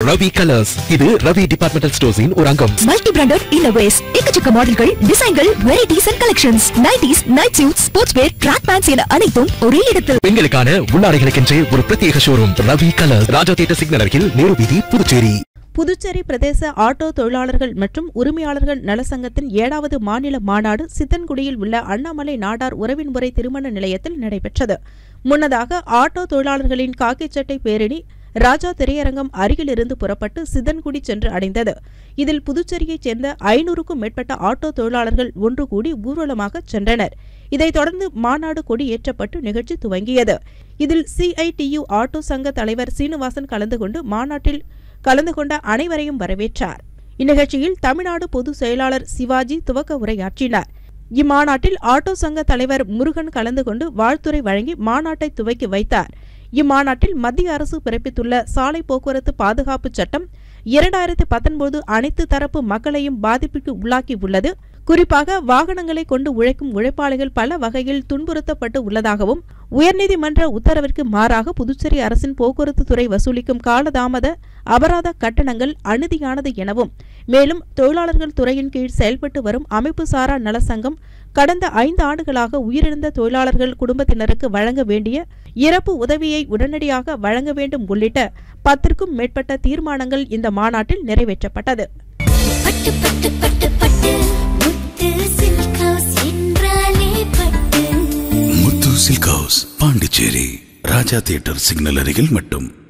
Ravi colours இது Ravi departmental ஸ்டோர்ஸின் ஒரு அங்கம் மல்டி பிராண்டட் இன்னோவேஸ் எக்கச்சக்க மாடல்கள் டிசைன்கள் varieties and collections nighties night suit sports wear track pants என அனைத்தும் ஒரே இடத்தில் பெண்களுக்கான உள்ளாடைகளுக்கென்றே ஒரு பிரத்யேக showroom Ravi colours Raja theatre signal அருகில் நேரு வீதி புதுச்சேரி புதுச்சேரி பிரதேச ஆட்டோ தொழிலாளர்கள் மற்றும் உரிமையாளர்கள் நலசங்கத்தின் ஏழாவது மாநில மாநாடு சித்தன்குடியில் உள்ள அண்ணாமலை நாடார் உறவின்முறை திருமண நிலையத்தில் நடைபெற்றது முன்னதாக ஆட்டோ தொழிலாளர்களின் காக்கிச் சட்டை பேரணி ராஜா திரையரங்கம் அருகிலிருந்து புறப்பட்டு சிதன்குடி சென்று அடைந்தது இதில் புதுச்சேரியைச் சேர்ந்த ஐநூறுக்கும் மேற்பட்ட ஆட்டோ தொழிலாளர்கள் ஒன்று கூடி ஊர்வலமாக சென்றனர் இதைத் தொடர்ந்து மாநாடு கொடி ஏற்றப்பட்டு நிகழ்ச்சி துவங்கியது இதில் சிஐடியு ஆட்டோ சங்க தலைவர் சீனிவாசன் கலந்து கொண்டு மாநாட்டில் கலந்து கொண்ட அனைவரையும் வரவேற்றார் இந்நிகழ்ச்சியில் தமிழ்நாடு பொதுச் செயலாளர் சிவாஜி துவக்க உரையாற்றினார் இம்மாநாட்டில் ஆட்டோ சங்க தலைவர் முருகன் கலந்து கொண்டு வாழ்த்துரை வழங்கி மாநாட்டை துவக்கி வைத்தார் இம்மாநாட்டில் மத்திய அரசு பிறப்பித்துள்ள சாலை போக்குவரத்து பாதுகாப்பு சட்டம் இரண்டாயிரத்து பத்தொன்பது அனைத்து தரப்பு மக்களையும் பாதிப்புக்கு உள்ளாக்கி உள்ளது குறிப்பாக வாகனங்களை கொண்டு உழைக்கும் உழைப்பாளிகள் பல வகையில் துன்புறுத்தப்பட்டு உள்ளதாகவும் உயர்நீதிமன்ற உத்தரவிற்கு மாறாக புதுச்சேரி அரசின் போக்குவரத்து துறை வசூலிக்கும் காலதாமத அபராத கட்டணங்கள் அநீதியானது எனவும் மேலும் தொழிலாளர்கள் துறையின் கீழ் செயல்பட்டு வரும் அமைப்பு சாரா நலசங்கம் கடந்த ஐந்து ஆண்டுகளாக உயிரிழந்த தொழிலாளர்கள் குடும்பத்தினருக்கு வழங்க வேண்டிய இறப்பு உதவியை உடனடியாக வழங்க வேண்டும் உள்ளிட்ட பத்திற்கும் மேற்பட்ட தீர்மானங்கள் இந்த மாநாட்டில் நிறைவேற்றப்பட்டது பட்டு பட்டு பட்டு பட்டு முத்து சில்க் ஹவுஸ் என்றாலே பட்டு Muthu silk house Pondicherry Raja theatre signal அருகில் மட்டும்